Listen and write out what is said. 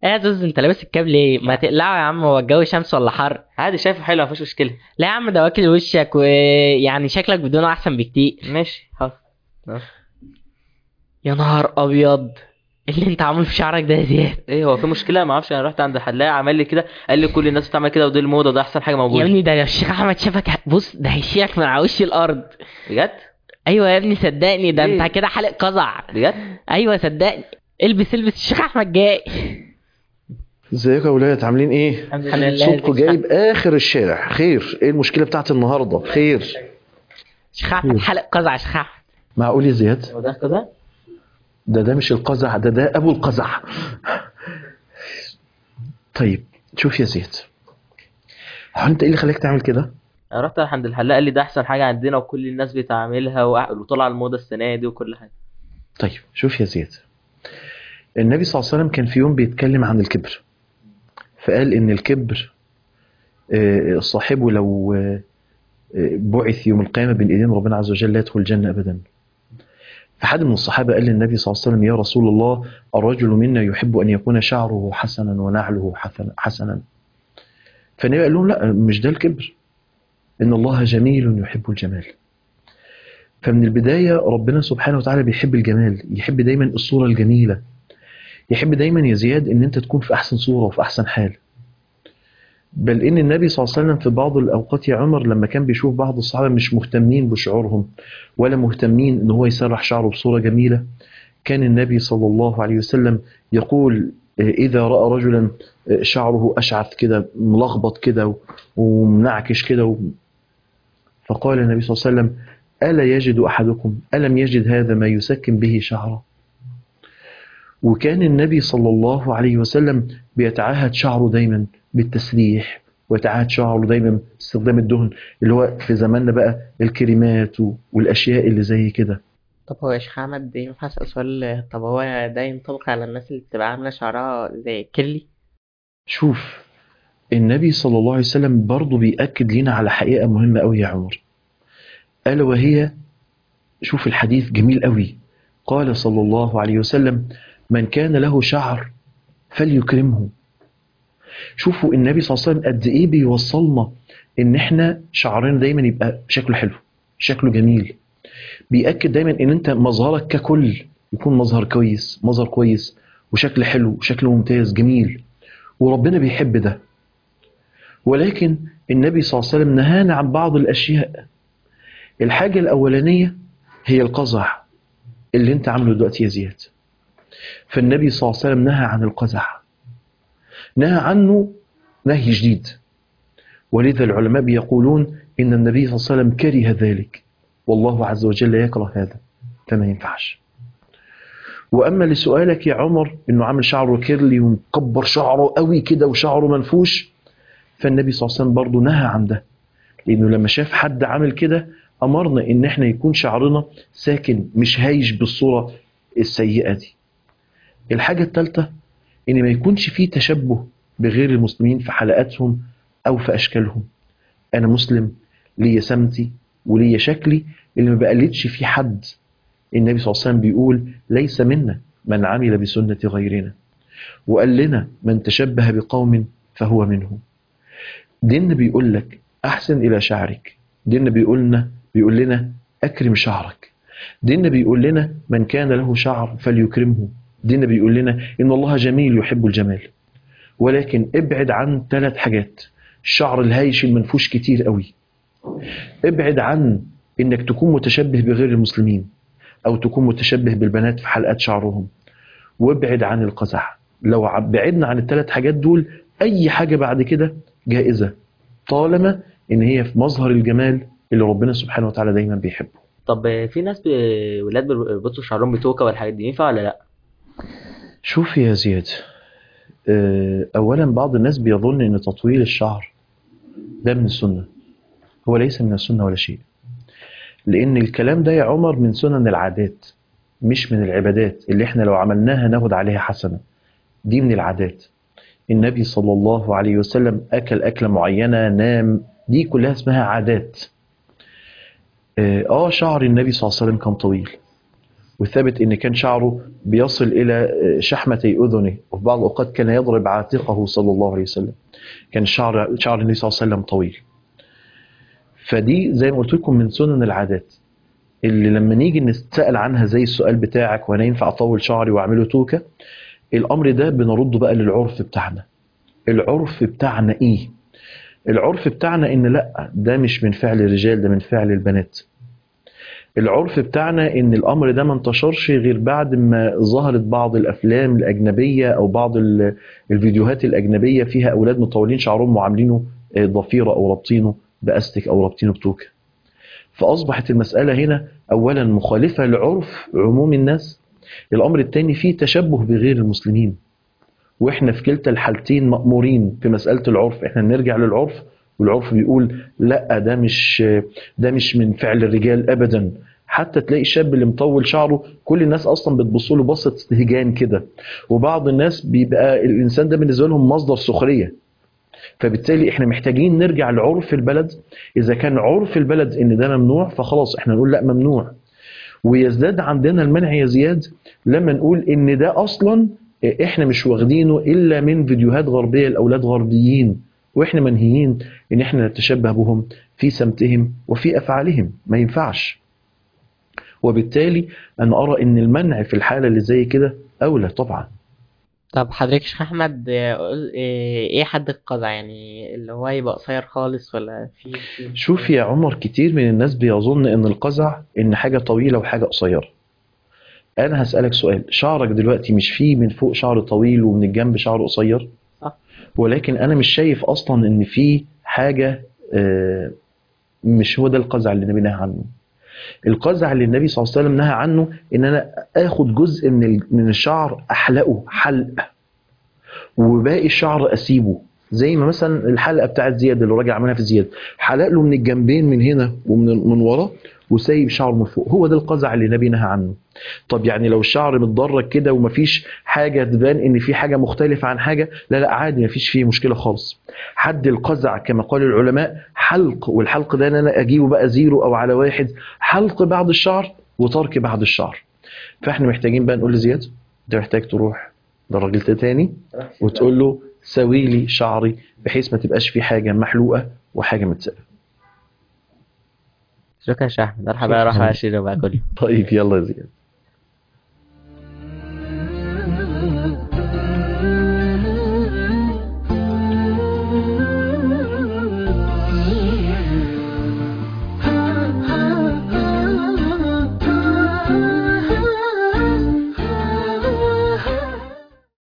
ايه يا زوز انت لابس الكاب ليه ما تقلعه يا عم هو الجو شمس ولا حر عادي شايفه حلو مفيش مشكله لا يا عم ده واكل وشك ويعني شكلك بدونه احسن بكتير ماشي حاضر يا نهار ابيض اللي انت عامله في شعرك ده يا زياد ايه هو في مشكله ما اعرفش انا رحت عند الحلاق عمل لي كده قال لي كل الناس بتعمل كده ودي الموضه ده احسن حاجه يا موجوده ابني ده لو الشيخ احمد شافك ه- بص ده هيشيلك من على وش الارض بجد ايوه يا ابني صدقني ده إيه؟ انت كده حلق قزع بجد ايوه صدقني البس البس الشيخ احمد جاي ازيكم يا ولاد عاملين ايه؟ الحمد الحمد لله. صوتكم جايب اخر الشارع خير ايه المشكله بتاعت النهارده خير الشيخ احمد حلق قزع يا شيخ احمد معقول يا زياد هو ده كده ده ده مش القزع ده ده ابو القزع طيب شوف يا زياد هو انت ايه اللي خلاك تعمل كده انا رحت عند الحلاق قال لي ده احسن حاجه عندنا وكل الناس بتعملها وأح- وطلع الموضه السنه دي وكل حاجه طيب شوف يا زياد النبي صلى الله عليه وسلم كان في يوم بيتكلم عن الكبر فقال ان الكبر آه، صاحبه لو آه، آه، بعث يوم القيامه بين ايدين ربنا عز وجل لا يدخل الجنه ابدا فحد من الصحابه قال للنبي صلى الله عليه وسلم يا رسول الله الرجل منا يحب ان يكون شعره حسنا ونعله حسنا حسنا فالنبي قال لهم لا مش ده الكبر ان الله جميل يحب الجمال فمن البداية ربنا سبحانه وتعالى بيحب الجمال يحب دايما الصورة الجميلة يحب دايما يا زياد ان انت تكون في احسن صورة وفي احسن حال بل ان النبي صلى الله عليه وسلم في بعض الاوقات يا عمر لما كان بيشوف بعض الصحابة مش مهتمين بشعورهم ولا مهتمين ان هو يسرح شعره بصورة جميلة كان النبي صلى الله عليه وسلم يقول آه، اذا رأى رجلا آه، شعره اشعث كده ملخبط كده ومنعكش كده و- فقال النبي صلى الله عليه وسلم ألا يجد أحدكم ألم يجد هذا ما يسكن به شعره وكان النبي صلى الله عليه وسلم بيتعاهد شعره دايما بالتسريح ويتعاهد شعره دايما باستخدام الدهن اللي هو في زماننا بقى الكريمات و- والأشياء اللي زي كده طب هو يا شيخ احمد ينفع اسال سؤال طب هو ده ينطبق على الناس اللي بتبقى عامله شعرها زي كيرلي شوف النبي صلى الله عليه وسلم برضه بيأكد لنا على حقيقة مهمة أوي يا عمر ألا وهي شوف الحديث جميل أوي قال صلى الله عليه وسلم من كان له شعر فليكرمه شوفوا النبي صلى الله عليه وسلم قد إيه بيوصلنا إن إحنا شعرنا دايما يبقى شكله حلو شكله جميل بيأكد دايما إن أنت مظهرك ككل يكون مظهر كويس مظهر كويس وشكل حلو وشكل ممتاز جميل وربنا بيحب ده ولكن النبي صلى الله عليه وسلم نهانا عن بعض الأشياء الحاجة الأولانية هي القزع اللي انت عامله دلوقتي يا زياد فالنبي صلى الله عليه وسلم نهى عن القزع نهى عنه نهي شديد ولذا العلماء بيقولون إن النبي صلى الله عليه وسلم كره ذلك والله عز وجل يكره هذا فما ينفعش واما لسؤالك يا عمر انه عامل شعره كيرلي ومكبر شعره قوي كده وشعره منفوش فالنبي صلى الله عليه وسلم برضه نهى عن ده لانه لما شاف حد عامل كده امرنا ان احنا يكون شعرنا ساكن مش هايش بالصوره السيئه دي الحاجه الثالثه ان ما يكونش فيه تشبه بغير المسلمين في حلقاتهم او في اشكالهم انا مسلم ليا سمتي وليا شكلي اللي ما بقلدش فيه حد النبي صلى الله عليه وسلم بيقول ليس منا من عمل بسنة غيرنا وقال لنا من تشبه بقوم فهو منهم دين بيقول لك أحسن إلى شعرك دين بيقول لنا بيقول لنا أكرم شعرك دين بيقول لنا من كان له شعر فليكرمه دين بيقول لنا إن الله جميل يحب الجمال ولكن ابعد عن ثلاث حاجات الشعر الهايش المنفوش كتير قوي ابعد عن انك تكون متشبه بغير المسلمين او تكون متشبه بالبنات في حلقات شعرهم وابعد عن القزع لو ع- بعدنا عن الثلاث حاجات دول اي حاجه بعد كده جائزه طالما ان هي في مظهر الجمال اللي ربنا سبحانه وتعالى دايما بيحبه طب في ناس ب- ولاد بيربطوا شعرهم بتوكه والحاجات دي ينفع ولا لا؟ شوف يا زياد آه، اولا بعض الناس بيظن ان تطويل الشعر ده من السنه هو ليس من السنه ولا شيء لان الكلام ده يا عمر من سنن العادات مش من العبادات اللي احنا لو عملناها ناخد عليها حسنه دي من العادات النبي صلى الله عليه وسلم اكل اكله معينه نام دي كلها اسمها عادات اه آه، شعر النبي صلى الله عليه وسلم كان طويل وثابت ان كان شعره بيصل الى شحمتي اذنه وفي بعض الاوقات كان يضرب عاتقه صلى الله عليه وسلم كان شعر شعر النبي صلى الله عليه وسلم طويل فدي زي ما قلت لكم من سنن العادات اللي لما نيجي نسأل عنها زي السؤال بتاعك وانا ينفع اطول شعري واعمله توكه الامر ده بنرده بقى للعرف بتاعنا العرف بتاعنا ايه العرف بتاعنا ان لا ده مش من فعل الرجال ده من فعل البنات العرف بتاعنا ان الامر ده ما انتشرش غير بعد ما ظهرت بعض الافلام الاجنبيه او بعض ال- الفيديوهات الاجنبيه فيها اولاد مطولين شعرهم وعاملينه آه، ضفيره او رابطينه باستك او رابطينه بتوكه فاصبحت المساله هنا اولا مخالفه لعرف عموم الناس الامر الثاني فيه تشبه بغير المسلمين واحنا في كلتا الحالتين مأمورين في مسألة العرف احنا نرجع للعرف والعرف بيقول لا ده مش ده مش من فعل الرجال ابدا حتى تلاقي الشاب اللي مطول شعره كل الناس اصلا بتبص له بصه استهجان كده وبعض الناس بيبقى الانسان ده بالنسبه لهم مصدر سخريه فبالتالي احنا محتاجين نرجع لعرف البلد اذا كان عرف البلد ان ده ممنوع فخلاص احنا نقول لا ممنوع ويزداد عندنا المنع يزياد لما نقول ان ده اصلا احنا مش واخدينه الا من فيديوهات غربيه لاولاد غربيين واحنا منهيين ان احنا نتشبه بهم في سمتهم وفي افعالهم ما ينفعش وبالتالي انا ارى ان المنع في الحاله اللي زي كده اولى طبعا طب حضرتك شيخ احمد آه، قول- آه، ايه حد القزع يعني اللي هو يبقى قصير خالص ولا في في- شوف يا عمر كتير من الناس بيظن ان القزع ان حاجه طويله وحاجه قصيره انا هسالك سؤال شعرك دلوقتي مش فيه من فوق شعر طويل ومن الجنب شعر قصير صح. ولكن انا مش شايف اصلا ان في حاجه آه، مش هو ده القزع اللي النبي نهى عنه القزع اللي النبي صلى الله عليه وسلم نهى عنه ان انا اخد جزء من ال- من الشعر احلقه حلق وباقي الشعر اسيبه زي ما مثلا الحلقه بتاعت زياد اللي الراجل عملها في زياد حلق له من الجنبين من هنا ومن من ورا وسايب شعره من فوق هو ده القزع اللي النبي نهى عنه طب يعني لو الشعر متدرج كده ومفيش حاجه تبان ان في حاجه مختلفه عن حاجه لا لا عادي مفيش فيه مشكله خالص حد القزع كما قال العلماء حلق والحلق ده ان انا اجيبه بقى زيرو او على واحد حلق بعد الشعر وترك بعد الشعر فاحنا محتاجين بقى نقول لزياد انت محتاج تروح للراجل ده تاني وتقول له سوي لي شعري بحيث ما تبقاش في حاجه محلوقه وحاجه متسقه شكرا يا شيخ احمد اروح بقى اروح اشيله بقى كله طيب يلا يا زياد